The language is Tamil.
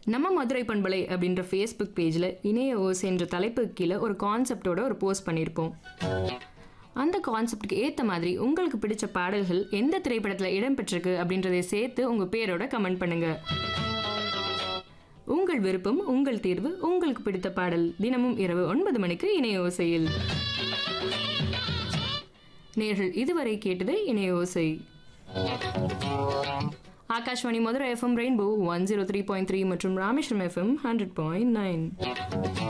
நம்ம மதுரை பண்பலை அப்படின்ற ஃபேஸ்புக் பேஜில் இணைய ஓசை என்ற தலைப்பு கீழே ஒரு கான்செப்டோட ஒரு போஸ்ட் பண்ணியிருப்போம் அந்த கான்செப்டுக்கு ஏற்ற மாதிரி உங்களுக்கு பிடிச்ச பாடல்கள் எந்த திரைப்படத்தில் இடம்பெற்றிருக்கு அப்படின்றதை சேர்த்து உங்கள் பேரோட கமெண்ட் பண்ணுங்க உங்கள் விருப்பம் உங்கள் தீர்வு உங்களுக்கு பிடித்த பாடல் தினமும் இரவு ஒன்பது மணிக்கு இணைய ஓசையில் நேர்கள் இதுவரை கேட்டது இணைய ஓசை Akashvani Madurai FM rainbow one zero three point three மற்றும் Rameswaram FM hundred point nine